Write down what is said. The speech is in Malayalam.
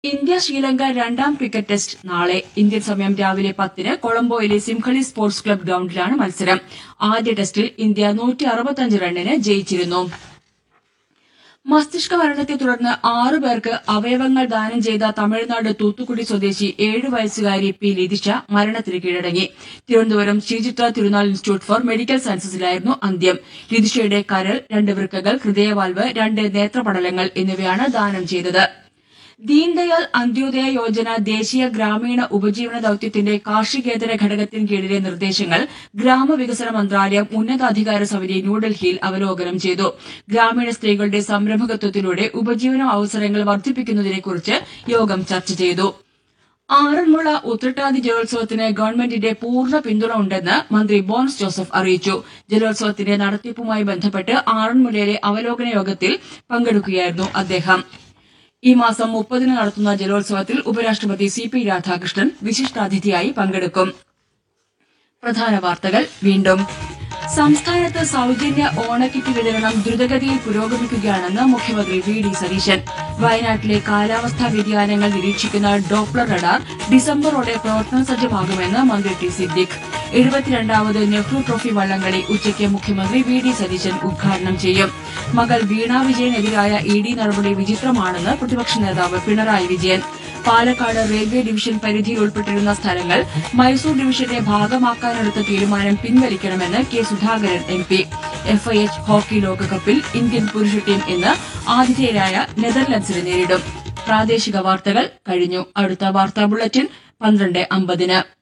ഇന്ത്യ ശ്രീലങ്ക രണ്ടാം ക്രിക്കറ്റ് ടെസ്റ്റ് നാളെ ഇന്ത്യൻ സമയം രാവിലെ പത്തിന് കൊളംബോയിലെ സിംഹളി സ്പോർട്സ് ക്ലബ് ഗ്രൌണ്ടിലാണ് മത്സരം ആദ്യ ടെസ്റ്റിൽ ഇന്ത്യ നൂറ്റി അറുപത്തഞ്ച് റണ്ണിന് ജയിച്ചിരുന്നു മസ്തിഷ്ക മരണത്തെ തുടർന്ന് ആറു പേർക്ക് അവയവങ്ങൾ ദാനം ചെയ്ത തമിഴ്നാട് തൂത്തുക്കുടി സ്വദേശി ഏഴു വയസ്സുകാരി പി ലിതിഷ മരണത്തിന് കീഴടങ്ങി തിരുവനന്തപുരം ശ്രീചിത്ര തിരുനാൾ ഇൻസ്റ്റിറ്റ്യൂട്ട് ഫോർ മെഡിക്കൽ സയൻസസിലായിരുന്നു അന്ത്യം ലിതിഷയുടെ കരൾ രണ്ട് വൃക്കകൾ ഹൃദയവാൽവ് രണ്ട് നേത്രപടലങ്ങൾ എന്നിവയാണ് ദാനം ചെയ്തത് ദീൻദയാൽ അന്ത്യോദയ യോജന ദേശീയ ഗ്രാമീണ ഉപജീവന ദൌത്യത്തിന്റെ കാർഷികേതര ഘടകത്തിന് കീഴിലെ നിർദ്ദേശങ്ങൾ ഗ്രാമവികസന മന്ത്രാലയം ഉന്നതാധികാര സമിതി ന്യൂഡൽഹിയിൽ അവലോകനം ചെയ്തു ഗ്രാമീണ സ്ത്രീകളുടെ സംരംഭകത്വത്തിലൂടെ ഉപജീവന അവസരങ്ങൾ വർദ്ധിപ്പിക്കുന്നതിനെക്കുറിച്ച് യോഗം ചർച്ച ചെയ്തു ആറന്മുള ഉത്രട്ടാതി ജലോത്സവത്തിന് ഗവൺമെന്റിന്റെ പൂർണ്ണ പിന്തുണ ഉണ്ടെന്ന് മന്ത്രി ബോൺസ് ജോസഫ് അറിയിച്ചു ജലോത്സവത്തിന്റെ നടത്തിപ്പുമായി ബന്ധപ്പെട്ട് ആറന്മുളയിലെ അവലോകന യോഗത്തിൽ പങ്കെടുക്കുകയായിരുന്നു അദ്ദേഹം ഈ മാസം മുപ്പതിന് നടത്തുന്ന ജലോത്സവത്തിൽ ഉപരാഷ്ട്രപതി സി പി രാധാകൃഷ്ണൻ വിശിഷ്ടാതിഥിയായി പങ്കെടുക്കും പ്രധാന വാർത്തകൾ വീണ്ടും സംസ്ഥാനത്ത് സൗജന്യ ഓണക്കിറ്റ് വിതരണം ദ്രുതഗതിയിൽ പുരോഗമിക്കുകയാണെന്ന് മുഖ്യമന്ത്രി വി ഡി സതീശൻ വയനാട്ടിലെ കാലാവസ്ഥാ വ്യതിയാനങ്ങൾ നിരീക്ഷിക്കുന്ന ഡോപ്ലർ റഡാർ ഡിസംബറോടെ പ്രവർത്തന സജ്ജമാകുമെന്ന് മന്ത്രി ടി സിദ്ദിഖ് എഴുപത്തിരണ്ടാമത് നെഹ്റു ട്രോഫി വള്ളംകളി ഉച്ചയ്ക്ക് മുഖ്യമന്ത്രി വി ഡി സതീശൻ ഉദ്ഘാടനം ചെയ്യും മകൾ വീണ വിജയനെതിരായ ഇ ഡി നടപടി വിചിത്രമാണെന്ന് പ്രതിപക്ഷ നേതാവ് പിണറായി വിജയൻ പാലക്കാട് റെയിൽവേ ഡിവിഷൻ പരിധിയിൽ ഉൾപ്പെട്ടിരുന്ന സ്ഥലങ്ങൾ മൈസൂർ ഡിവിഷന്റെ ഭാഗമാക്കാനെടുത്ത തീരുമാനം പിൻവലിക്കണമെന്ന് K Sudhakaran M P FIH hockey ലോകകപ്പിൽ ഇന്ത്യൻ പുരുഷ ടീം ഇന്ന് ആതിഥേയരായ നെതർലൻഡ്സിനെ നേരിടും പ്രാദേശിക വാർത്തകൾ കഴിഞ്ഞു അടുത്ത വാർത്താ ബുള്ളറ്റിൻ പന്ത്രണ്ട് അമ്പതിന്